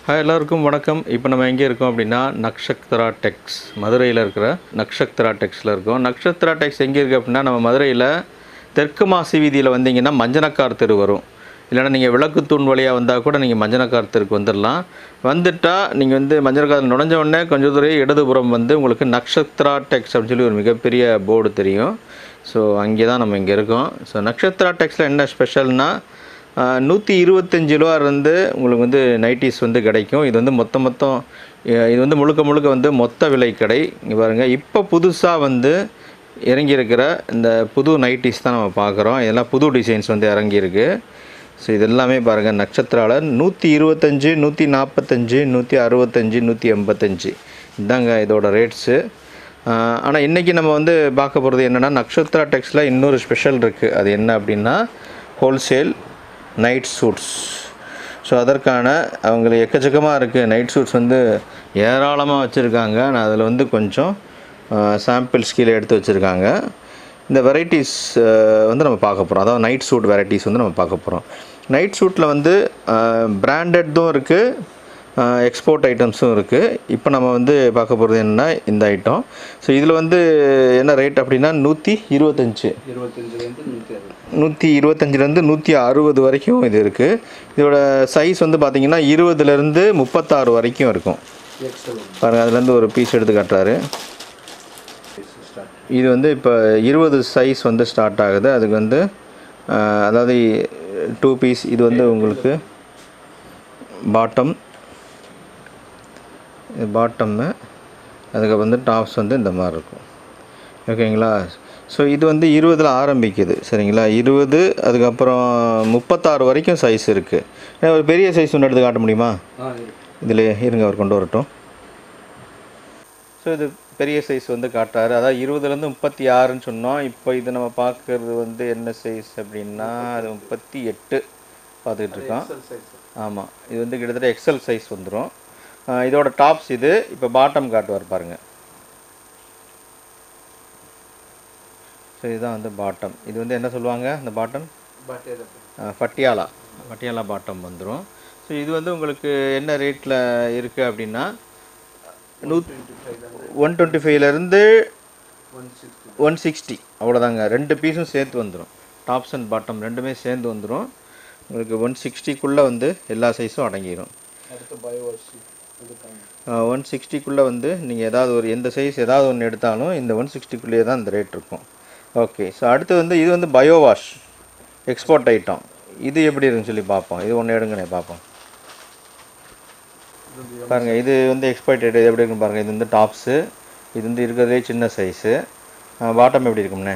Hi எல்லாருக்கும் வணக்கம் இப்போ நம்ம எங்கே இருக்கோம் அப்படின்னா நக்ஷத்ரா டெக்ஸ் மதுரையில் இருக்கிற நக்ஷத்ரா டெக்ஸில் இருக்கோம் நக்ஷத்ரா டெக்ஸ் எங்கே இருக்குது அப்படின்னா நம்ம மதுரையில் தெற்கு மாசி வீதியில் வந்தீங்கன்னா மஞ்சனக்கார் தெரு வரும் இல்லைன்னா நீங்கள் விளக்குத்தூண் வழியாக வந்தால் கூட நீங்கள் மஞ்சனக்கார் தெருக்கு வந்துடலாம் வந்துட்டால் நீங்கள் வந்து மஞ்சனக்கார் நுழைஞ்ச உடனே கொஞ்சம் தூரம் இடதுபுறம் வந்து உங்களுக்கு நக்ஷத்ரா டெக்ஸ் அப்படின்னு சொல்லி ஒரு மிகப்பெரிய போர்டு தெரியும் ஸோ அங்கே தான் நம்ம இங்கே இருக்கோம் ஸோ நக்ஷத்ரா டெக்ஸில் என்ன ஸ்பெஷல்னால் நூற்றி இருபத்தஞ்சி ரூபா இருந்து உங்களுக்கு வந்து நைட்டிஸ் வந்து கிடைக்கும் இது வந்து மொத்த மொத்தம் அஹ் இது வந்து முழுக்க முழுக்க வந்து மொத்த விலை கடை இங்கே பாருங்கள் இப்போ புதுசாக வந்து இறங்கியிருக்கிற இந்த புது நைட்டிஸ் தான் நம்ம பார்க்குறோம் இதெல்லாம் புது டிசைன்ஸ் வந்து இறங்கியிருக்கு ஸோ இது எல்லாமே பாருங்கள் நட்சத்திராவில் நூற்றி இருபத்தஞ்சி நூற்றி நாற்பத்தஞ்சு நூற்றி அறுபத்தஞ்சு நூற்றி எண்பத்தஞ்சு இதாங்க இதோட ரேட்ஸு ஆனால் இன்றைக்கி நம்ம வந்து பார்க்க போகிறது என்னென்னா நக்ஷத்ரா டெக்ஸில் இன்னொரு ஸ்பெஷல் இருக்குது அது என்ன அப்படின்னா ஹோல்சேல் நைட் சூட்ஸ் ஸோ அதற்கான அவங்களுக்கு எக்கச்சக்கமாக இருக்குது நைட் சூட்ஸ் வந்து ஏராளமாக வச்சுருக்காங்க நான் அதில் வந்து கொஞ்சம் சாம்பிள்ஸ் கீழே எடுத்து வச்சுருக்காங்க இந்த வெரைட்டிஸ் வந்து நம்ம பார்க்க போகிறோம் அதாவது நைட் சூட் வெரைட்டிஸ் வந்து நம்ம பார்க்க போகிறோம் நைட் சூட்டில் வந்து பிராண்டட்டும் இருக்குது எக்ஸ்போர்ட் ஐட்டம்ஸும் இருக்குது இப்போ நம்ம வந்து பார்க்க போகிறது என்னென்னா இந்த ஐட்டம் ஸோ இதில் வந்து என்ன ரேட் அப்படின்னா நூற்றி இருபத்தஞ்சி இருபத்தஞ்சிலேருந்து நூற்றி அறுபது நூற்றி இருபத்தஞ்சிலேருந்து நூற்றி அறுபது வரைக்கும் இது இருக்குது இதோட சைஸ் வந்து பார்த்திங்கன்னா இருபதுலேருந்து முப்பத்தாறு வரைக்கும் இருக்கும் எக்ஸல் பாருங்கள் அதுலேருந்து ஒரு பீஸ் எடுத்து காட்டுறாரு ஸ்டார்ட் இது வந்து இப்போ இருபது சைஸ் வந்து ஸ்டார்ட் ஆகுது அதுக்கு வந்து அஹ், அதாவது டூ பீஸ் இது வந்து உங்களுக்கு பாட்டம் இது பாட்டம்மு அதுக்கு வந்து டாப்ஸ் வந்து இந்த மாதிரி இருக்கும் ஓகேங்களா ஸோ இது வந்து இருபதில் ஆரம்பிக்குது சரிங்களா இருபது அதுக்கப்புறம் முப்பத்தாறு வரைக்கும் சைஸ் இருக்குது ஒரு பெரிய சைஸ் ஒன்று எடுத்து காட்ட முடியுமா ஆ இருக்கு இதில் இருங்க அவர் கொண்டு வரட்டும் ஸோ இது பெரிய சைஸ் வந்து காட்டுறாரு அதாவது இருபதுலேருந்து முப்பத்தி ஆறுன்னு சொன்னோம் இப்போ இது நம்ம பார்க்குறது வந்து என்ன சைஸ் அப்படின்னா அது முப்பத்தி எட்டு பார்த்துக்கிட்டு இருக்கோம் எக்ஸல் சைஸ் ஆமாம் இது வந்து கிட்டத்தட்ட எக்ஸல் சைஸ் வந்துடும் இதோட டாப்ஸ் இது இப்போ பாட்டம் காட்டுவார் பாருங்க ஸோ இதுதான் வந்து பாட்டம் இது வந்து என்ன சொல்லுவாங்க இந்த bottom but ah Patiala Patiala bottom வந்துடும் ஸோ இது வந்து உங்களுக்கு என்ன ரேட்டில் இருக்குது அப்படின்னா நூ ஒன் டுவெண்ட்டி ஃபைவ்லேருந்து ஒன் சிக்ஸ்டி ஒன் சிக்ஸ்டி அவ்வளோதாங்க ரெண்டு பீஸும் சேர்த்து வந்துடும் டாப்ஸ் அண்ட் பாட்டம் ரெண்டுமே சேர்ந்து வந்துடும் உங்களுக்கு ஒன் சிக்ஸ்டிக்குள்ளே வந்து எல்லா சைஸும் அடங்கிடும் அடுத்து பயோவாஷி இதுக்கான ஒன் சிக்ஸ்டிக்குள்ளே வந்து நீங்கள் ஏதாவது ஒரு எந்த சைஸ் ஏதாவது ஒன்று எடுத்தாலும் இந்த ஒன் சிக்ஸ்டிக்குள்ளேயே தான் இந்த ரேட் இருக்கும் ஓகே ஸோ அடுத்து வந்து இது வந்து பயோ வாஷ் எக்ஸ்போர்ட் ஐட்டம் இது எப்படி இருக்குன்னு சொல்லி பார்ப்போம் இது ஒன்று எடுங்கண்ணே பார்ப்போம் பாருங்கள் இது வந்து எக்ஸ்போர்ட் இது எப்படி இருக்குன்னு பாருங்கள் இது வந்து டாப்ஸு இது வந்து இருக்கிறதுலே சின்ன சைஸு பாட்டம் எப்படி இருக்கும்ண்ணே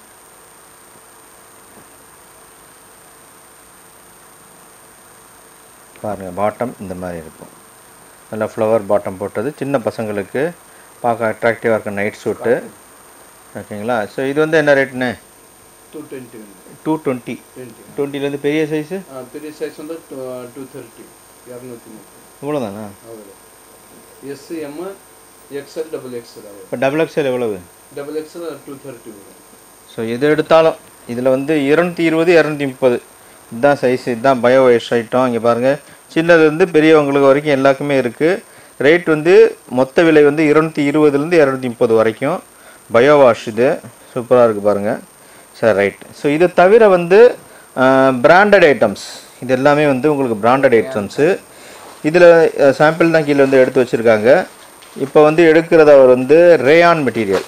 பாருங்கள் பாட்டம் இந்த மாதிரி இருக்கும் நல்லா ஃப்ளவர் பாட்டம் போட்டது சின்ன பசங்களுக்கு பார்க்க அட்ராக்டிவாக இருக்க நைட் சூட்டு ஓகேங்களா ஸோ இது வந்து என்ன ரேட்ண்ணே டூ டுவெண்ட்டி வந்து டூ டுவெண்ட்டி டுவெண்ட்டி டுவெண்ட்டிலேருந்து பெரிய சைஸு பெரிய சைஸ் வந்து டூ தேர்ட்டி இரநூத்தி முப்பது இவ்வளோதானா அவ்வளோ S M XL double XL அவ்வளோ இப்போ டபுள் எக்ஸ்எல் எவ்வளவு டபுள் எக்ஸ்எல் டூ தேர்ட்டி வரும் ஸோ எது எடுத்தாலும் இதில் வந்து இரநூத்தி இருபது இரநூத்தி முப்பது இதுதான் சைஸ் இதுதான் பயோ வேஸ்ட் ஐட்டம் இங்கே பாருங்கள் சின்னதுலேருந்து பெரியவங்களுக்கு வரைக்கும் எல்லாருக்குமே இருக்குது ரேட் வந்து மொத்த விலை வந்து இருநூத்தி இருபதுலேருந்து இரநூத்தி முப்பது வரைக்கும் பயோ வாஷ் இது சூப்பராக இருக்குது பாருங்கள் சரி ரைட் ஸோ இதை தவிர வந்து பிராண்டட் ஐட்டம்ஸ் இது எல்லாமே வந்து உங்களுக்கு பிராண்டட் ஐட்டம்ஸு இதில் சாம்பிள் தான் கீழே வந்து எடுத்து வச்சுருக்காங்க இப்போ வந்து எடுக்கிறது அவர் வந்து ரேயான் மெட்டீரியல்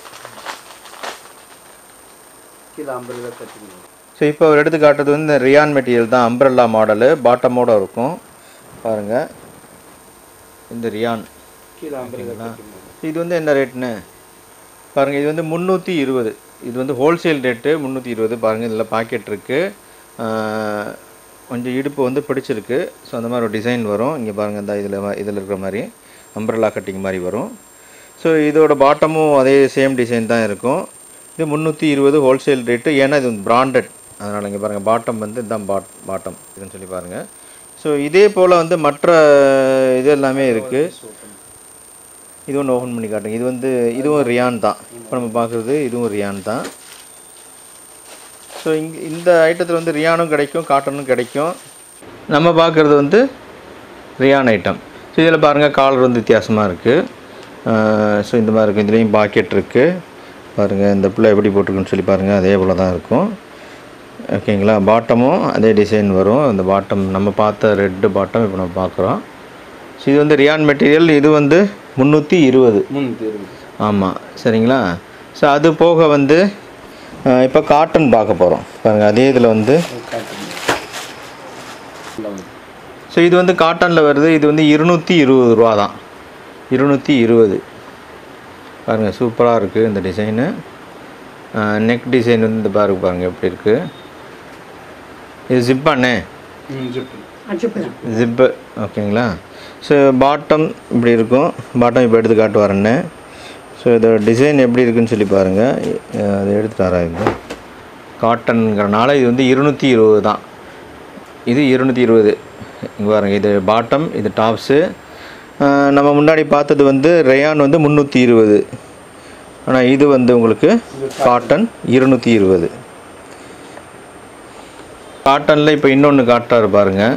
கீழே ஐம்பது ரூபா கட்டிங்க ஸோ இப்போ அவர் எடுத்து காட்டுறது வந்து இந்த ரியான் மெட்டீரியல் தான் அம்ப்ரல்லா மாடலு பாட்டமோட இருக்கும் பாருங்கள் இந்த ரியான் கீழே ஐம்பது ரூபா கட்டிங்க இது வந்து என்ன ரேட்னு பாருங்கள் இது வந்து முந்நூற்றி இருபது இது வந்து ஹோல்சேல் ரேட்டு முந்நூற்றி இருபது பாருங்கள் இதில் பாக்கெட் இருக்குது கொஞ்சம் இடுப்பு வந்து பிடிச்சிருக்கு ஸோ அந்த மாதிரி ஒரு டிசைன் வரும் இங்கே பாருங்கள் இந்த இதில் இதில் இருக்கிற மாதிரி அம்ப்ரல்லா கட்டிங் மாதிரி வரும் ஸோ இதோட பாட்டமும் அதே சேம் டிசைன் தான் இருக்கும் இது முந்நூற்றி இருபது ஹோல்சேல் ரேட்டு ஏன்னா இது பிராண்டட் அதனால் இங்கே பாருங்கள் பாட்டம் வந்து இதுதான் பாட் பாட்டம் இதுன்னு சொல்லி பாருங்கள் ஸோ இதே போல் வந்து மற்ற இது எல்லாமே இருக்குது இது ஒன்று ஓப்பன் பண்ணி காட்டுங்க இது வந்து இதுவும் ரியான் தான் இப்போ நம்ம பார்க்குறது இதுவும் ரியான் தான் ஸோ இங்கே இந்த ஐட்டத்தில் வந்து ரியானும் கிடைக்கும் காட்டனும் கிடைக்கும் நம்ம பார்க்குறது வந்து ரியான் ஐட்டம் ஸோ இதில் பாருங்கள் காலர் வந்து வித்தியாசமாக இருக்குது ஸோ இந்த மாதிரி இருக்குது இதுலேயும் பாக்கெட் இருக்குது பாருங்கள் இந்த பிள்ளை எப்படி போட்டிருக்குன்னு சொல்லி பாருங்கள் அதே போல் தான் இருக்கும் ஓகேங்களா பாட்டமும் அதே டிசைன் வரும் இந்த பாட்டம் நம்ம பார்த்த ரெட்டு பாட்டம் இப்போ நம்ம பார்க்குறோம் ஸோ இது வந்து ரியான் மெட்டீரியல் இது வந்து முந்நூற்றி இருபது முந்நூற்றி இருபது ஆமாம் சரிங்களா ஸோ அது போக வந்து இப்போ காட்டன் பார்க்க போகிறோம் பாருங்கள் அதே இதில் வந்து காட்டன் நல்லா வருது. ஸோ இது வந்து காட்டனில் வருது இது வந்து இருநூற்றி இருபது ரூபா தான் இருநூற்றி இருபது பாருங்கள் சூப்பராக இருக்குது இந்த டிசைனு நெக் டிசைன் வந்து இந்த பாருங்க பாருங்கள் எப்படி இருக்குது இது ஜிப்பாண்ணே ம் ஜிப்பு ஜிப்பு ஓகேங்களா ஸோ பாட்டம் இப்படி இருக்கும் பாட்டம் இப்போ எடுத்து காட்டுவாருன்னு ஸோ இதோட டிசைன் எப்படி இருக்குன்னு சொல்லி பாருங்கள் அதை எடுத்துட்டு வரா இது காட்டனுங்கிறனால இது வந்து இருநூற்றி இருபது தான் இது இருநூற்றி இருபது இங்கே பாருங்கள் இது பாட்டம் இது டாப்ஸு நம்ம முன்னாடி பார்த்தது வந்து ரேயான் வந்து முந்நூற்றி இருபது ஆனால் இது வந்து உங்களுக்கு காட்டன் இருநூற்றி இருபது காட்டனில் இப்போ இன்னொன்று காட்டுறாரு பாருங்கள்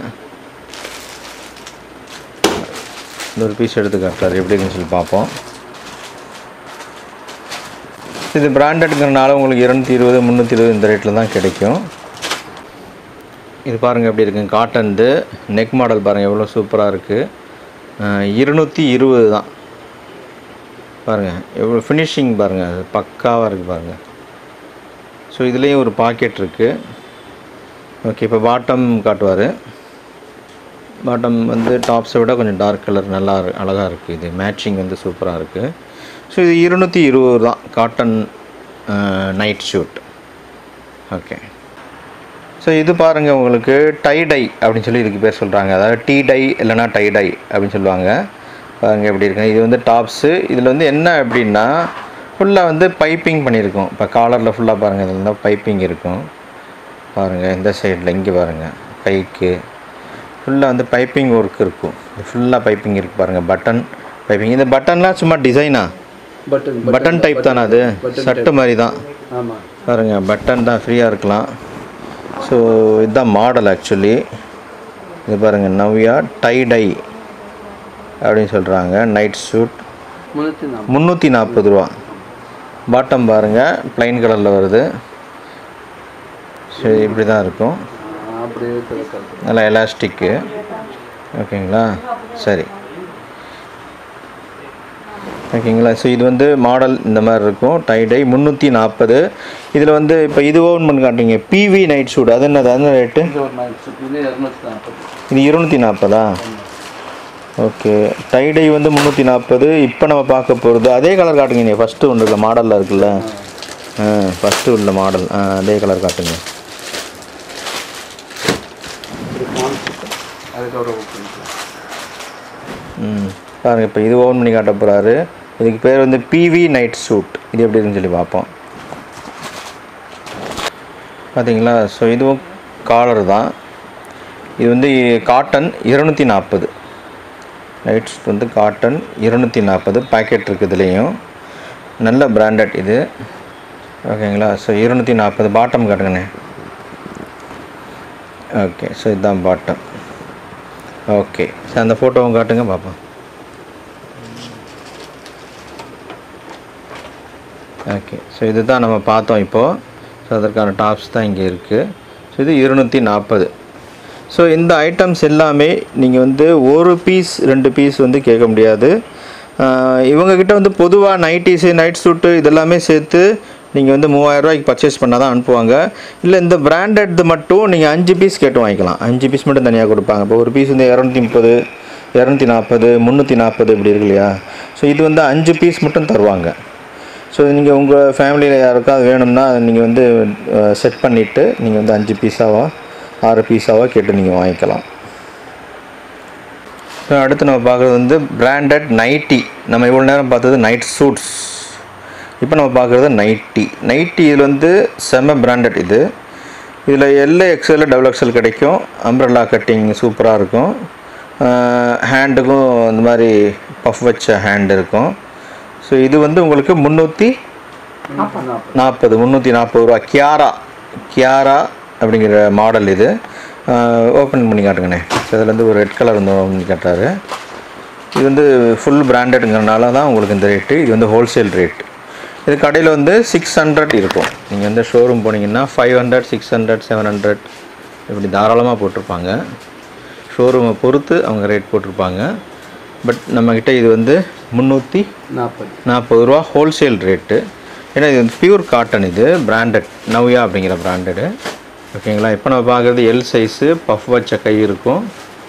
இந்த ஒரு பீஸ் எடுத்து காட்டுறாரு எப்படி இருக்குன்னு சொல்லி பார்ப்போம் இது பிராண்டட்ங்கிறனால உங்களுக்கு இரநூத்தி இருபது முந்நூற்றி இருபது இந்த ரேட்டில் தான் கிடைக்கும் இது பாருங்கள் எப்படி இருக்குங்க காட்டன்து நெக் மாடல் பாருங்கள் எவ்வளோ சூப்பராக இருக்குது இருநூற்றி இருபது தான் பாருங்கள் எவ்வளோ ஃபினிஷிங் பாருங்கள் அது பக்காவாக இருக்குது பாருங்கள் ஸோ இதுலேயும் ஒரு பாக்கெட் இருக்குது ஓகே இப்போ பாட்டம் காட்டுவார் பாட்டம் வந்து டாப்ஸை விட கொஞ்சம் டார்க் கலர் நல்லா இரு- அழகா இருக்குது இது மேட்சிங் வந்து சூப்பராக இருக்குது ஸோ இது இருநூற்றி இருபது தான் cotton night suit okay so இது பாருங்கள் உங்களுக்கு டை டை அப்படின்னு சொல்லி இதுக்கு பேர் சொல்கிறாங்க அதாவது டீ டை இல்லைன்னா டை டை அப்படின்னு சொல்லுவாங்க பாருங்கள் எப்படி இருக்கு இது வந்து டாப்ஸு இதில் வந்து என்ன அப்படின்னா ஃபுல்லாக வந்து பைப்பிங் பண்ணியிருக்கோம் இப்போ காலரில் ஃபுல்லாக பாருங்கள் இதில் தான் பைப்பிங் இருக்கும் பாருங்கள் இந்த சைடில் இங்கே பாருங்கள் கைக்கு ஃபுல்லாக வந்து பைப்பிங் ஒர்க் இருக்கும் ஃபுல்லாக பைப்பிங் இருக்குது பாருங்கள் பட்டன் பைப்பிங் இந்த பட்டன்லாம் சும்மா டிசைனா பட்டன் பட்டன் டைப் தானே அது சட்டு மாதிரி தான் ஆமாம் பாருங்கள் பட்டன் தான் ஃப்ரீயாக இருக்கலாம் ஸோ இதுதான் மாடல் ஆக்சுவலி இது பாருங்கள் நவ்யா டை டை அப்படின்னு சொல்கிறாங்க நைட் ஷூட் முந்நூற்றி நாற்பது முந்நூற்றி நாற்பது ரூபா பாட்டம் பாருங்கள் ப்ளைன் கலரில் வருது ஸோ இப்படி தான் இருக்கும் அப்படியே திறக்கிறது நல்லா எலாஸ்டிக்கு ஓகேங்களா சரி ஓகேங்களா ஸோ இது வந்து மாடல் இந்த மாதிரி இருக்கும் டைடை முந்நூற்றி நாற்பது இதில் வந்து இப்போ இது ஓன் பண்ணி காட்டுங்க பிவி நைட் ஷூட் அது என்னது அது ரேட்டு இது ஒரு நைட் ஷூட் இது இரநூத்தி நாற்பது இது இருநூற்றி நாற்பதா ஓகே டைடை வந்து முந்நூற்றி நாற்பது இப்போ நம்ம பார்க்க போகிறது அதே கலர் காட்டுங்க நீ ஃபஸ்ட்டு ஒன்று இல்லை மாடலில் இருக்குல்ல ஆ ஃபஸ்ட்டு உள்ள மாடல் ஆ அதே கலர் காட்டுங்க இது கான்செப்ட் அதுக்கப்புறம் ஓகே ம் பாருங்க இப்போ இது ஓன் பண்ணி காட்ட போகிறாரு இதுக்கு பேர் வந்து பிவி நைட் சூட் இது எப்படி இருக்குன்னு சொல்லி பார்ப்போம் பார்த்தீங்களா ஸோ இதுவும் காலர் தான் இது வந்து காட்டன் இருநூற்றி நாற்பது நைட் சூட் வந்து காட்டன் இருநூற்றி நாற்பது பேக்கெட் இருக்குது இதுலேயும் நல்ல பிராண்டட் இது ஓகேங்களா ஸோ இருநூற்றி நாற்பது பாட்டம் காட்டுங்கண்ணே ஓகே ஸோ இதுதான் பாட்டம் ஓகே சார் அந்த ஃபோட்டோவும் காட்டுங்க பார்ப்போம் ஓகே ஸோ இதுதான் நம்ம பார்த்தோம் இப்போது ஸோ அதற்கான டாப்ஸ் தான் இங்கே இருக்குது ஸோ இது இருநூற்றி நாற்பது ஸோ இந்த ஐட்டம்ஸ் எல்லாமே நீங்கள் வந்து ஒரு பீஸ் ரெண்டு பீஸ் வந்து கேட்க முடியாது ஆஹ் இவங்கக்கிட்ட வந்து பொதுவாக நைட்டிஸு நைட் சூட்டு இதெல்லாமே சேர்த்து நீங்கள் வந்து மூவாயிரம் ரூபாய்க்கு பர்ச்சேஸ் பண்ணால் தான் அனுப்புவாங்க இல்லை இந்த பிராண்டட் மட்டும் நீங்கள் அஞ்சு பீஸ் கேட்டு வாங்கிக்கலாம் அஞ்சு பீஸ் மட்டும் தனியாக கொடுப்பாங்க இப்போ ஒரு பீஸ் வந்து இரநூத்தி முப்பது இரநூத்தி நாற்பது முந்நூற்றி நாற்பது இப்படி இருக்கு இல்லையா ஸோ இது வந்து அஞ்சு பீஸ் மட்டும் தருவாங்க ஸோ நீங்கள் உங்கள் ஃபேமிலியில் யாருக்காவது வேணும்னா நீங்கள் வந்து செட் பண்ணிவிட்டு நீங்கள் வந்து அஞ்சு பீஸாவோ ஆறு பீஸாவோ கேட்டு நீங்கள் வாங்கிக்கலாம் ஸோ அடுத்து நம்ம பார்க்குறது வந்து பிராண்டட் நைட்டி நம்ம இவ்வளோ நேரம் பார்த்தது நைட் சூட்ஸ் இப்போ நம்ம பார்க்குறது நைட்டி நைட்டி இதில் வந்து செம பிராண்டட் இது இதில் எல்ஏ எக்ஸ்எல் டபுள் எக்ஸ்எல் கிடைக்கும் அம்ப்ரல்லா கட்டிங் சூப்பராக இருக்கும் ஹேண்டுக்கும் இந்த மாதிரி பஃப் வச்ச ஹேண்ட் இருக்கும் ஸோ இது வந்து உங்களுக்கு முந்நூற்றி நாற்பது நாற்பது முந்நூற்றி நாற்பது ரூபா கியாரா கியாரா அப்படிங்கிற மாடல் இது ஓப்பன் பண்ணி காட்டுங்கண்ணே ஸோ இதில் வந்து ஒரு ரெட் கலர் வந்து ஓப்பன் பண்ணி காட்டுறாரு இது வந்து ஃபுல் பிராண்டடுங்கிறனால தான் உங்களுக்கு இந்த ரேட்டு இது வந்து ஹோல்சேல் ரேட் இது கடையில் வந்து சிக்ஸ் ஹண்ட்ரட் இருக்கும் நீங்கள் வந்து ஷோரூம் போனீங்கன்னா five hundred six hundred seven hundred இப்படி தாராளமாக போட்டிருப்பாங்க ஷோரூமை பொறுத்து அவங்க ரேட் போட்டிருப்பாங்க பட் நம்மக்கிட்ட இது வந்து முந்நூற்றி நாற்பது நாற்பது ரூபா ஹோல்சேல் ரேட்டு ஏன்னா இது வந்து பியூர் காட்டன் இது பிராண்டட் நவ்யா அப்படிங்கிற பிராண்டடு ஓகேங்களா இப்போ நம்ம பார்க்குறது எல் சைஸு பஃப் வச்ச கை இருக்கும்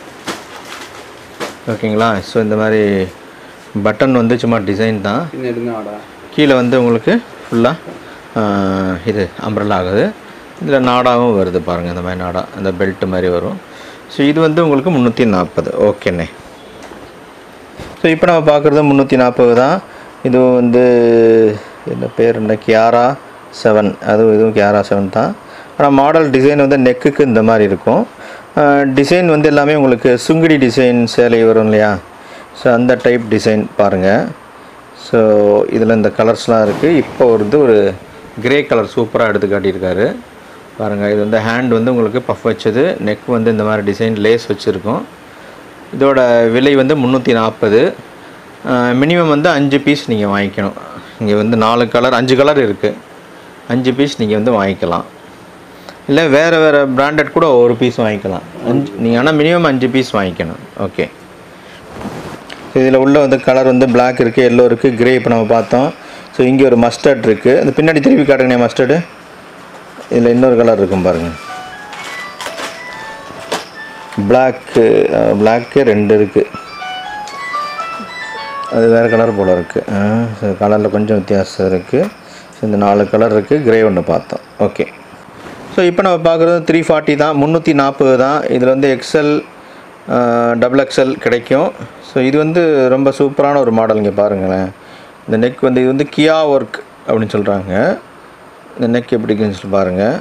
ஓகேங்களா ஸோ இந்த மாதிரி பட்டன் வந்து சும்மா டிசைன் தான் பின்ன எடுங்க ஆடா கீழே வந்து உங்களுக்கு ஃபுல்லாக இது அம்ப்ரல்லா ஆகுது இதில் நாடாவும் வருது பாருங்கள் இந்த மாதிரி நாடா இந்த பெல்ட் மாதிரி வரும் ஸோ இது வந்து உங்களுக்கு முந்நூற்றி நாற்பது ஓகேண்ணே ஸோ இப்போ நம்ம பார்க்குறது முந்நூற்றி நாற்பது தான் இதுவும் வந்து என்ன பேர் என்ன கியாரா செவன் அதுவும் இதுவும் கியாரா செவன் தான் ஆனால் மாடல் டிசைன் வந்து நெக்குக்கு இந்த மாதிரி இருக்கும் டிசைன் வந்து எல்லாமே உங்களுக்கு சுங்குடி டிசைன் சேலை வரும் இல்லையா ஸோ அந்த டைப் டிசைன் பாருங்கள் ஸோ இதில் இந்த கலர்ஸ்லாம் இருக்குது இப்போ வந்து ஒரு கிரே கலர் சூப்பராக எடுத்து காட்டியிருக்காரு பாருங்கள் இது வந்து ஹேண்ட் வந்து உங்களுக்கு பஃப் வச்சது நெக் வந்து இந்த மாதிரி டிசைன் லேஸ் வச்சுருக்கோம் இதோட விலை வந்து முந்நூற்றி நாற்பது மினிமம் வந்து அஞ்சு பீஸ் நீங்கள் வாங்கிக்கணும் இங்கே வந்து நாலு கலர் அஞ்சு கலர் இருக்குது அஞ்சு பீஸ் நீங்கள் வந்து வாங்கிக்கலாம் இல்லை வேறு வேறு பிராண்டட் கூட ஒரு பீஸ் வாங்கிக்கலாம் அஞ்சு நீங்கள் ஆனால் மினிமம் அஞ்சு பீஸ் வாங்கிக்கணும் ஓகே இதில் உள்ள வந்து கலர் வந்து Black இருக்குது எல்லோ இருக்குது கிரே இப்போ நம்ம பார்த்தோம் ஸோ இங்கே ஒரு மஸ்டர்ட் இருக்குது அந்த பின்னாடி திருப்பி காட்டுங்கண்ணே மஸ்டர்டு இதில் இன்னொரு கலர் இருக்கும் பாருங்கள் பிளாக்கு பிளாக்கு ரெண்டு இருக்குது அது வேறு கலர் போல் இருக்குது கலரில் கொஞ்சம் வித்தியாசம் இருக்குது ஸோ இந்த நாலு கலர் இருக்குது கிரே ஒன்று பார்த்தோம் ஓகே ஸோ இப்போ நம்ம பார்க்குறது த்ரீ ஃபார்ட்டி தான் முந்நூற்றி நாற்பது தான் இதில் வந்து எக்ஸல் டபுள் எக்ஸல் கிடைக்கும் ஸோ இது வந்து ரொம்ப சூப்பரான ஒரு மாடல் இங்கே பாருங்களேன் இந்த நெக் வந்து இது வந்து கியா ஒர்க் அப்படின்னு சொல்கிறாங்க இந்த நெக் எப்படி இருக்குன்னு சொல்லி பாருங்கள்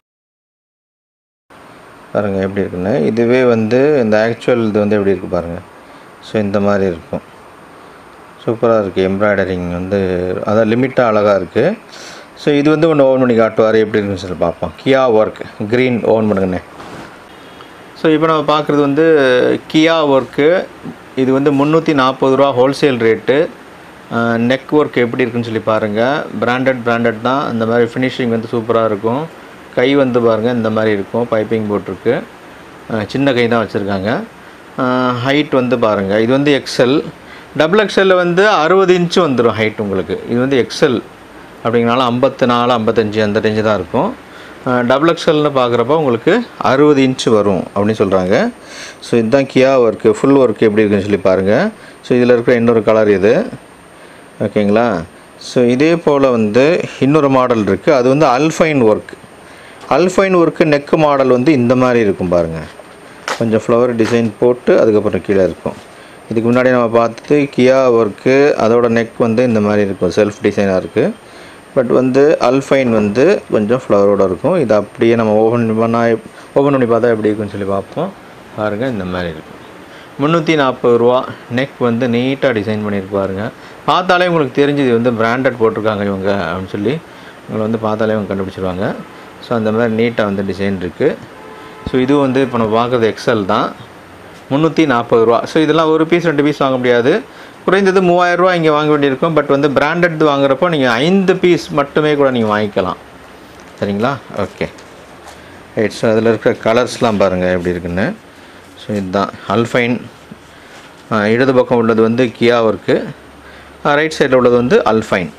பாருங்கள் எப்படி இருக்குன்னு இதுவே வந்து இந்த ஆக்சுவல் இது வந்து எப்படி இருக்குது பாருங்கள் ஸோ இந்த மாதிரி இருக்கும் சூப்பராக இருக்குது எம்ப்ராய்டரிங் வந்து அதான் லிமிட்டாக அழகாக இருக்குது ஸோ இது வந்து ஒன்று ஓன் பண்ணி காட்டுவார் எப்படி இருக்குன்னு சொல்லி பார்ப்போம் கியா ஒர்க் க்ரீன் ஓன் பண்ணுங்கண்ணே ஸோ இப்போ நம்ம பார்க்குறது வந்து கியா ஒர்க்கு இது வந்து முந்நூற்றி நாற்பது ரூபா ஹோல்சேல் ரேட்டு நெக் ஒர்க் எப்படி இருக்குன்னு சொல்லி பாருங்கள் பிராண்டட் பிராண்டட் தான் இந்த மாதிரி ஃபினிஷிங் வந்து சூப்பராக இருக்கும் கை வந்து பாருங்கள் இந்த மாதிரி இருக்கும் பைப்பிங் போட்டிருக்கு அஹ் சின்ன கை தான் வச்சுருக்காங்க ஹைட் வந்து பாருங்கள் இது வந்து எக்ஸல் டபுள் எக்ஸலில் வந்து அறுபது இன்ச்சு வந்துடும் ஹைட் உங்களுக்கு இது வந்து எக்ஸல் அப்படிங்கனால ஐம்பத்து நாலு ஐம்பத்தஞ்சு அந்த ரேஞ்சு தான் இருக்கும் டபுள் எக்ஸல்னு பார்க்குறப்ப உங்களுக்கு அறுபது இன்ச்சு வரும் அப்படின்னு சொல்கிறாங்க ஸோ இதுதான் கியா ஒர்க்கு ஃபுல் ஒர்க் எப்படி இருக்குன்னு சொல்லி பாருங்கள் ஸோ இதில் இருக்கிற இன்னொரு கலர் இது ஓகேங்களா ஸோ இதே போல் வந்து இன்னொரு மாடல் இருக்குது அது வந்து alpine work alpine work neck model வந்து இந்த மாதிரி இருக்கும் பாருங்கள் கொஞ்சம் ஃப்ளவர் டிசைன் போட்டு அதுக்கப்புறம் கீழே இருக்கும் இதுக்கு முன்னாடி நம்ம பார்த்தது கியா ஒர்க்கு அதோட நெக் வந்து இந்த மாதிரி இருக்கும் செல்ஃப் டிசைனாக இருக்குது பட் வந்து அல்ஃபைன் வந்து கொஞ்சம் ஃப்ளவரோட இருக்கும் இது அப்படியே நம்ம ஓப்பன் பண்ணால் ஓப்பன் பண்ணி பார்த்தா எப்படி இருக்குன்னு சொல்லி பார்ப்போம் பாருங்கள் இந்த மாதிரி இருக்கும் முந்நூற்றி நாற்பது ரூபா நெக் வந்து நீட்டாக டிசைன் பண்ணியிருக்கு பாருங்க பார்த்தாலே உங்களுக்கு தெரிஞ்சு இது வந்து பிராண்டட் போட்டிருக்காங்க இவங்க அப்படின்னு சொல்லி உங்களை வந்து பார்த்தாலே அவங்க கண்டுபிடிச்சிருவாங்க ஸோ அந்த மாதிரி நீட்டாக வந்து டிசைன் இருக்குது ஸோ இது வந்து இப்போ நம்ம பார்க்குறது எக்ஸல் தான் முந்நூற்றி நாற்பது ரூபா ஸோ இதெல்லாம் ஒரு பீஸ் ரெண்டு பீஸ் வாங்க முடியாது குறைந்தது மூவாயிரம் ரூபா இங்கே வாங்க வேண்டியிருக்கும் பட் வந்து பிராண்டட் வாங்குறப்போ நீங்கள் ஐந்து பீஸ் மட்டுமே கூட நீங்கள் வாங்கிக்கலாம் சரிங்களா ஓகே ரைட் ஸோ அதில் இருக்கிற கலர்ஸ்லாம் பாருங்கள் எப்படி இருக்குன்னு ஸோ இதுதான் அல்ஃபைன் இடது பக்கம் உள்ளது வந்து கியா ஒர்க்கு ரைட் சைடில் உள்ளது வந்து அல்ஃபைன்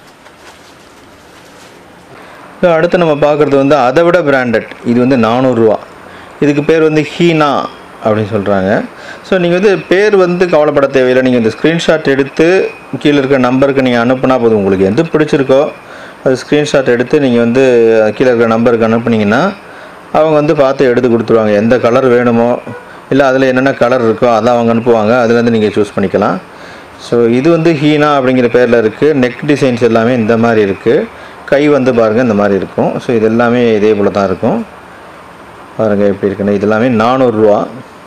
ஸோ அடுத்து நம்ம பார்க்குறது வந்து அதை விட பிராண்டட் இது வந்து நானூறுரூவா இதுக்கு பேர் வந்து ஹீனா அப்படின்னு சொல்கிறாங்க ஸோ நீங்கள் வந்து பேர் வந்து கவலைப்பட தேவையில்லை நீங்கள் இந்த ஸ்க்ரீன்ஷாட் எடுத்து கீழே இருக்கிற நம்பருக்கு நீங்கள் அனுப்புனா போதும் உங்களுக்கு எது பிடிச்சிருக்கோ அது ஸ்க்ரீன்ஷாட் எடுத்து நீங்கள் வந்து கீழே இருக்கிற நம்பருக்கு அனுப்புனீங்கன்னா அவங்க வந்து பார்த்து எடுத்து கொடுத்துருவாங்க எந்த கலர் வேணுமோ இல்லை அதில் என்னென்ன கலர் இருக்கோ அதான் அவங்க அனுப்புவாங்க அதுலேருந்து நீங்கள் சூஸ் பண்ணிக்கலாம் ஸோ இது வந்து ஹீனா அப்படிங்கிற பேரில் இருக்குது நெக் டிசைன்ஸ் எல்லாமே இந்த மாதிரி இருக்குது கை வந்து பாருங்கள் இந்த மாதிரி இருக்கும் ஸோ இது எல்லாமே இதே போல் தான் இருக்கும் பாருங்கள் எப்படி இருக்குன்னு இது எல்லாமே நானூறுரூவா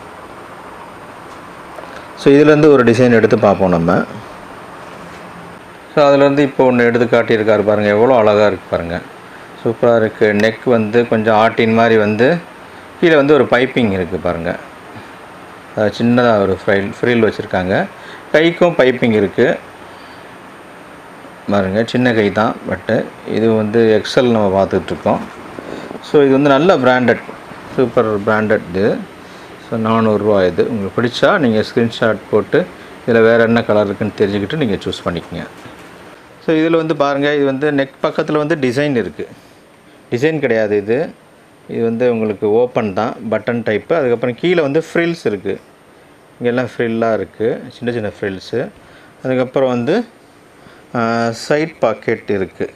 ஸோ இதுலேருந்து ஒரு டிசைன் எடுத்து பார்ப்போம் நம்ம ஸோ அதுலேருந்து இப்போ ஒன்று எடுத்து காட்டியிருக்காரு பாருங்கள் எவ்வளோ அழகாக இருக்குது பாருங்கள் சூப்பராக இருக்குது நெக் வந்து கொஞ்சம் ஆட்டின் மாதிரி வந்து கீழே வந்து ஒரு பைப்பிங் இருக்குது பாருங்கள் சின்னதாக ஒரு ஃப்ரைல் ஃப்ரில் வச்சுருக்காங்க கைக்கும் பைப்பிங் இருக்குது பாருங்க சின்ன கை தான் பட்டு இது வந்து எக்ஸல் நம்ம பார்த்துட்ருக்கோம் ஸோ இது வந்து நல்ல பிராண்டட் சூப்பர் பிராண்டட் இது ஸோ நானூறுரூவா இது உங்களுக்கு பிடிச்சா நீங்கள் ஸ்க்ரீன்ஷாட் போட்டு இதில் வேறு என்ன கலர் இருக்குன்னு தெரிஞ்சுக்கிட்டு நீங்கள் சூஸ் பண்ணிக்கங்க ஸோ இதில் வந்து பாருங்கள் இது வந்து நெக் பக்கத்தில் வந்து டிசைன் இருக்குது டிசைன் கிடையாது இது இது வந்து உங்களுக்கு ஓப்பன் தான் பட்டன் டைப்பு அதுக்கப்புறம் கீழே வந்து ஃப்ரில்ஸ் இருக்குது இங்கெல்லாம் ஃப்ரில்லாக இருக்குது சின்ன சின்ன ஃப்ரில்ஸு அதுக்கப்புறம் வந்து சைட் பாக்கெட் இருக்குது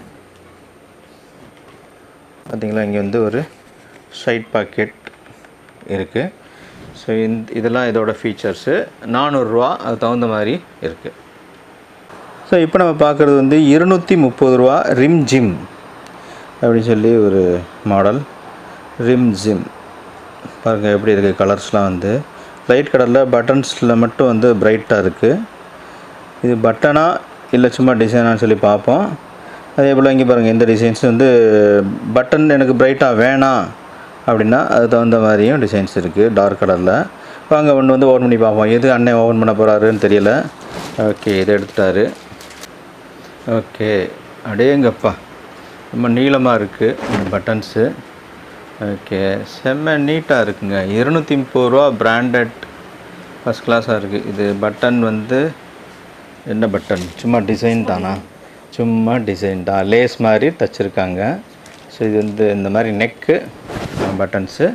பார்த்தீங்களா இங்கே வந்து ஒரு சைட் பாக்கெட் இருக்குது ஸோ இந்த இதெல்லாம் இதோட ஃபீச்சர்ஸு நானூறுரூவா அது தகுந்த மாதிரி இருக்குது ஸோ இப்போ நம்ம பார்க்குறது வந்து இருநூற்றி முப்பது ரூபா ரிம் ஜிம் அப்படின்னு சொல்லி ஒரு மாடல் ரிம் ஜிம் பாருங்கள் எப்படி இருக்குது கலர்ஸ்லாம் வந்து லைட் கலரில் பட்டன்ஸில் மட்டும் வந்து பிரைட்டாக இருக்குது இது பட்டனா இல்லை சும்மா டிசைனான்னு சொல்லி பார்ப்போம் அதே போல் இங்கே பாருங்கள் இந்த டிசைன்ஸ் வந்து பட்டன் எனக்கு பிரைட்டாக வேணாம் அப்படின்னா அது தகுந்த மாதிரியும் டிசைன்ஸ் இருக்குது டார்க் கலரில் வாங்க ஒன்று வந்து ஓப்பன் பண்ணி பார்ப்போம் எது அண்ணன் ஓப்பன் பண்ண போகிறாருன்னு தெரியல ஓகே இதை எடுத்துட்டாரு ஓகே அடேங்கப்பா ரொம்ப நீளமாக இருக்குது பட்டன்ஸு ஓகே செம்ம நீட்டாக இருக்குங்க இருநூற்றி முப்பது ரூபா பிராண்டட் ஃபஸ்ட் கிளாஸாக இருக்குது இது பட்டன் வந்து என்ன பட்டன் சும்மா டிசைன் தானா சும்மா டிசைன் தான் லேஸ் மாதிரி தச்சுருக்காங்க ஸோ இது வந்து இந்த மாதிரி நெக்கு பட்டன்ஸு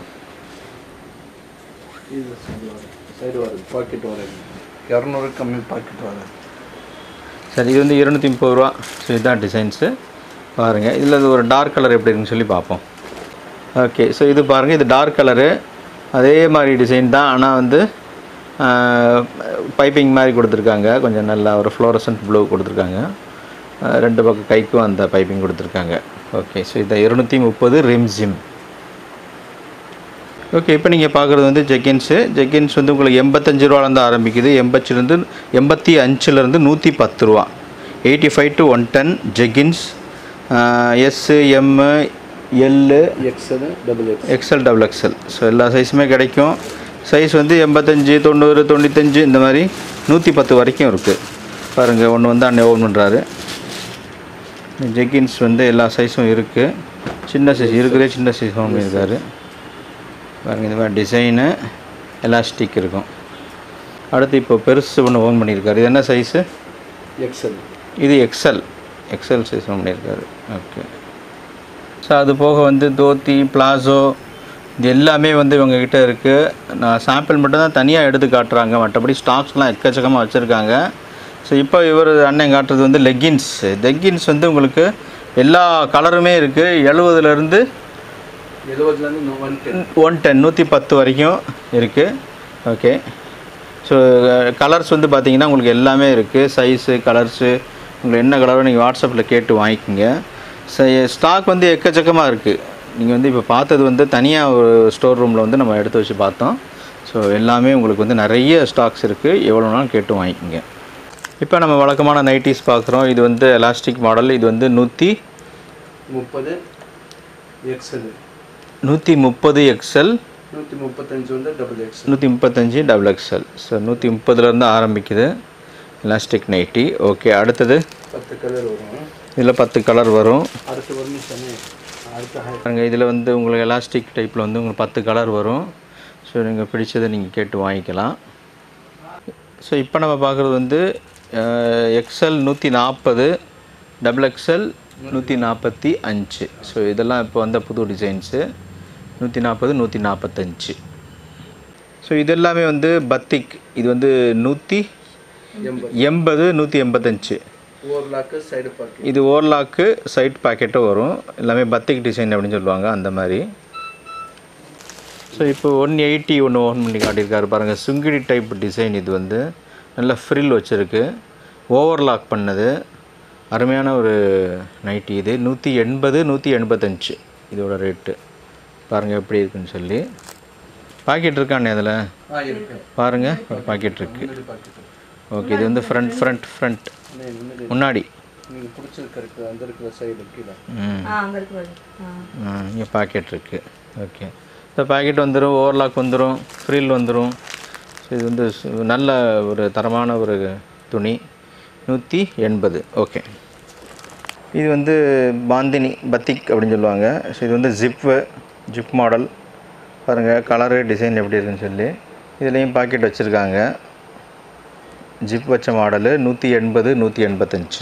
இது சைடு வருது பாக்கெட் வருது இரநூறு கம்மி பாக்கெட் வருது சரி இது வந்து இருநூற்றி முப்பது ரூபா ஸோ இதுதான் டிசைன்ஸு பாருங்கள் இதில் ஒரு டார்க் கலர் எப்படி இருக்குன்னு சொல்லி பார்ப்போம் ஓகே ஸோ இது பாருங்கள் இது டார்க் கலரு அதே மாதிரி டிசைன் தான் ஆனால் வந்து பைப்பிங் மாதிரி கொடுத்துருக்காங்க கொஞ்சம் நல்லா ஒரு ஃப்ளோரசன்ட் ப்ளூ கொடுத்துருக்காங்க ஆஹ் ரெண்டு பக்கம் கைக்கும் அந்த பைப்பிங் கொடுத்துருக்காங்க ஓகே ஸோ இதை இருநூற்றி முப்பது ரிம்ஜிம் ஓகே இப்போ நீங்கள் பார்க்குறது வந்து ஜெக்கின்ஸு ஜெக்கின்ஸ் வந்து உங்களுக்கு எண்பத்தஞ்சு ரூபாலேருந்து ஆரம்பிக்குது எண்பச்சிலேருந்து எண்பத்தி அஞ்சுலேருந்து நூற்றி பத்து ரூபா eighty five to one ten jeggings S M L XL double X XL double XL so எல்லா சைஸுமே கிடைக்கும் சைஸ் வந்து எண்பத்தஞ்சு தொண்ணூறு தொண்ணூத்தஞ்சு இந்த மாதிரி நூற்றி பத்து வரைக்கும் இருக்குது பாருங்கள் ஒன்று வந்து அன்னை ஓன் பண்ணுறாரு ஜெக்கின்ஸ் வந்து எல்லா சைஸும் இருக்குது சின்ன சைஸ் இருக்கிறே சின்ன சைஸ் ஓன் பண்ணியிருக்காரு பாருங்கள் இந்த மாதிரி டிசைனு எலாஸ்டிக் இருக்கும் அடுத்து இப்போ பெருசு ஒன்று ஓன் பண்ணியிருக்காரு இது என்ன சைஸு எக்ஸல் இது எக்ஸல் எக்ஸல் சைஸ் ஓன் பண்ணியிருக்காரு ஓகே ஸோ அது போக வந்து தோத்தி பிளாசோ இது எல்லாமே வந்து இவங்க கிட்ட இருக்குது நான் சாம்பிள் மட்டும் தான் தனியாக எடுத்து காட்டுறாங்க மற்றபடி ஸ்டாக்ஸ்லாம் எக்கச்சக்கமாக வச்சுருக்காங்க ஸோ இப்போ இவர் அண்ணன் காட்டுறது வந்து லெக்கின்ஸ் லெக்கின்ஸ் வந்து உங்களுக்கு எல்லா கலருமே இருக்குது எழுபதுலேருந்து எழுபதுலேருந்து ஒன் டென் ஒன் டென் நூற்றி பத்து வரைக்கும் இருக்குது ஓகே ஸோ கலர்ஸ் வந்து பார்த்தீங்கன்னா உங்களுக்கு எல்லாமே இருக்குது சைஸு கலர்ஸு உங்களுக்கு என்ன கலரோ நீங்கள் வாட்ஸ்அப்பில் கேட்டு வாங்கிக்கோங்க ஸ்டாக் வந்து எக்கச்சக்கமாக இருக்குது நீங்கள் வந்து இப்போ பார்த்தது வந்து தனியாக ஒரு ஸ்டோர் ரூமில் வந்து நம்ம எடுத்து வச்சு பார்த்தோம் ஸோ எல்லாமே உங்களுக்கு வந்து நிறைய ஸ்டாக்ஸ் இருக்குது எவ்வளோ நாளும் கேட்டு வாங்கிக்கோங்க இப்போ நம்ம வழக்கமான நைட்டிஸ் பார்க்குறோம் இது வந்து எலாஸ்டிக் மாடல் இது வந்து நூற்றி முப்பது எக்ஸல் நூற்றி முப்பது எக்ஸ்எல் நூற்றி முப்பத்தஞ்சு வந்து டபுள் எக்ஸ் நூற்றி முப்பத்தஞ்சு டபுள் எக்ஸ்எல் ஸோ நூற்றி முப்பதுலேருந்து ஆரம்பிக்குது எலாஸ்டிக் நைட்டி ஓகே அடுத்தது பத்து கலர் வரும் இதில் பத்து கலர் வரும் அடுத்து ஒரு நிமிஷம் அடுத்த ஹை பாருங்க இதில் வந்து உங்களுக்கு எலாஸ்டிக் டைப்பில் வந்து உங்களுக்கு பத்து கலர் வரும் ஸோ நீங்கள் பிடிச்சதை நீங்கள் கேட்டு வாங்கிக்கலாம் ஸோ இப்போ நம்ம பார்க்குறது வந்து எக்ஸ்எல் நூற்றி நாற்பது டபுள் எக்ஸ்எல் நூற்றி நாற்பத்தி அஞ்சு ஸோ இதெல்லாம் இப்போ வந்த புது டிசைன்ஸு நூற்றி நாற்பது நூற்றி நாற்பத்தஞ்சு ஸோ இது எல்லாமே வந்து பத்திக் இது வந்து நூற்றி எண்பது எண்பது நூற்றி எண்பத்தஞ்சு ஒரு லாக்கு சைடு பாக்கெட் இது ஓர்லாக்கு சைட் பாக்கெட்டும் வரும் எல்லாமே பத்திக் டிசைன் அப்படின்னு சொல்லுவாங்க அந்த மாதிரி ஸோ இப்போ ஒன் எயிட்டி ஒன்று ஓன் பண்ணி காட்டியிருக்காரு பாருங்கள் சுங்கிடி டைப் டிசைன் இது வந்து நல்ல ஃப்ரில் வச்சுருக்கு ஓவர்லாக் பண்ணது அருமையான ஒரு நைட்டி இது நூற்றி எண்பது நூற்றி எண்பத்தஞ்சு இதோட ரேட்டு பாருங்கள் எப்படி இருக்குன்னு சொல்லி பாக்கெட் இருக்கானே அதில் ஆ இருக்கு பாருங்கள் ஒரு பாக்கெட் இருக்குது முன்னாடி பாக்கெட் ஓகே இது வந்து ஃப்ரண்ட் ஃப்ரண்ட் ஃப்ரண்ட் முன்னாடி முன்னாடி நீங்கள் பிடிச்சிருக்க அந்த இருக்கிற சைடு கீழே ம் ஆ அங்கே இருக்கு பாரு. ஆ இங்கே பாக்கெட் இருக்குது ஓகே இந்த பாக்கெட் வந்துடும் ஓவர்லாக் வந்துடும் ஃப்ரீல் வந்துடும் ஸோ இது வந்து சு- நல்ல ஒரு தரமான ஒரு துணி நூற்றி எண்பது ஓகே இது வந்து பாந்தினி பத்திக் அப்படின்னு சொல்லுவாங்க ஸோ இது வந்து ஜிப்பு ஜிப் மாடல் பாருங்கள் கலரு டிசைன் எப்படி இருக்குன்னு சொல்லி இதுலேயும் பாக்கெட் வச்சுருக்காங்க ஜிப் வச்ச மாடலு நூற்றி எண்பது நூற்றி எண்பத்தஞ்சு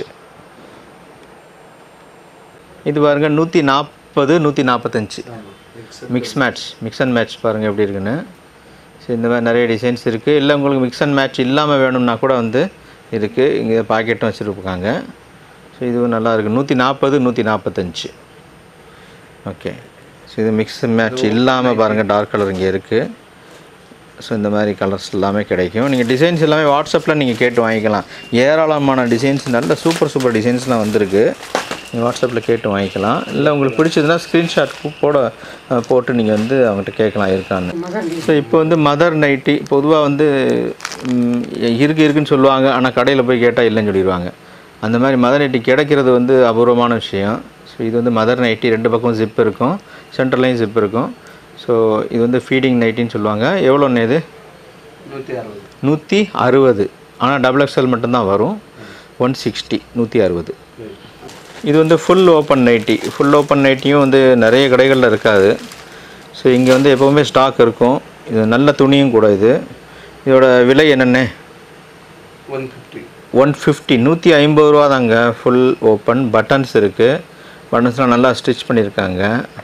இது பாருங்கள் நூற்றி நாற்பது நூற்றி நாற்பத்தஞ்சு mix match mix and match பாருங்கள் எப்படி இருக்குன்னு ஸோ இந்த மாதிரி நிறைய டிசைன்ஸ் இருக்குது இல்லை உங்களுக்கு மிக்ஸ் அண்ட் மேட்ச் இல்லாமல் வேணும்னா கூட வந்து இருக்குது இங்கே பாக்கெட்டும் வச்சுருப்பாங்க ஸோ இதுவும் நல்லா இருக்குது நூற்றி நாற்பது நூற்றி நாற்பத்தஞ்சு ஓகே ஸோ இது மிக்ஸ் மேட்ச் இல்லாமல் பாருங்கள் டார்க் கலர் இங்கே இருக்குது ஸோ இந்த மாதிரி கலர்ஸ் எல்லாமே கிடைக்கும் நீங்கள் டிசைன்ஸ் எல்லாமே வாட்ஸ்அப்பில் நீங்கள் கேட்டு வாங்கிக்கலாம் ஏராளமான டிசைன்ஸ் நல்ல சூப்பர் சூப்பர் டிசைன்ஸ்லாம் வந்திருக்கு நீங்கள் வாட்ஸ்அப்பில் கேட்டு வாங்கிக்கலாம் இல்லை உங்களுக்கு பிடிச்சதுன்னா ஸ்க்ரீன்ஷாட் போட அஹ், போட்டு நீங்கள் வந்து அவங்ககிட்ட கேட்கலாம் இருக்கான்னு ஸோ இப்போ வந்து மதர் நைட்டி பொதுவாக வந்து ம், இருக்கு இருக்குன்னு சொல்லுவாங்க ஆனால் கடையில் போய் கேட்டால் இல்லைன்னு சொல்லிடுவாங்க அந்த மாதிரி மதர் நைட்டி கிடைக்கிறது வந்து அபூர்வமான விஷயம் ஸோ இது வந்து மதர் நைட்டி ரெண்டு பக்கம் ஜிப் இருக்கும் சென்டர்லேயும் ஜிப் இருக்கும் ஸோ இது வந்து ஃபீடிங் நைட்டின்னு சொல்லுவாங்க எவ்வளோன்னு இது நூற்றி அறுபது நூற்றி அறுபது ஆனால் டபுள் எக்ஸ்எல் மட்டும்தான் வரும் ஒன் சிக்ஸ்டி நூற்றி அறுபது இது வந்து full open nighty full open நைட்டியும் வந்து நிறைய கடைகளில் இருக்காது ஸோ இங்கே வந்து எப்போவுமே ஸ்டாக் இருக்கும் இது நல்ல துணியும் கூட இது இதோட விலை என்னென்ன ஒன் ஃபிஃப்டி ஒன் ஃபிஃப்டி நூற்றி ஐம்பது ரூபா தாங்க ஃபுல் ஓப்பன் பட்டன்ஸ் இருக்குது பட்டன்ஸ்லாம் நல்லா ஸ்டிச் பண்ணியிருக்காங்க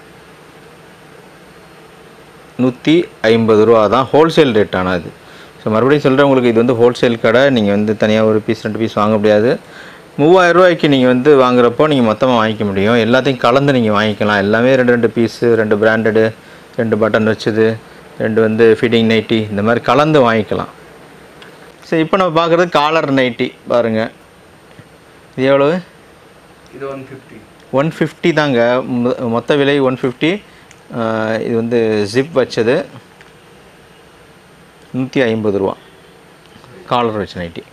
நூற்றி ஐம்பது ரூபா தான் ஹோல்சேல் ரேட் ஆனால் அது ஸோ மறுபடியும் சொல்கிறேன் உங்களுக்கு இது வந்து ஹோல்சேல் கடை நீங்கள் வந்து தனியாக ஒரு பீஸ் ரெண்டு பீஸ் வாங்க முடியாது மூவாயிரம் ரூபாய்க்கு நீங்கள் வந்து வாங்குறப்போ நீங்கள் மொத்தமாக வாங்கிக்க முடியும் எல்லாத்தையும் கலந்து நீங்கள் வாங்கிக்கலாம் எல்லாமே ரெண்டு ரெண்டு பீஸு ரெண்டு பிராண்டடு ரெண்டு பட்டன் வச்சது ரெண்டு வந்து ஃபிட்டிங் நைட்டி இந்த மாதிரி கலந்து வாங்கிக்கலாம் சரி இப்போ நம்ம பார்க்குறது காலர் நைட்டி பாருங்கள் இது எவ்வளவு இது ஒன் ஃபிஃப்டி ஒன் ஃபிஃப்டி தாங்க மொ- மொத்த விலை ஒன் ஃபிஃப்டி இது வந்து ஜிப் வச்சது நூற்றி ஐம்பது ரூபா காலர் வச்ச நைட்டி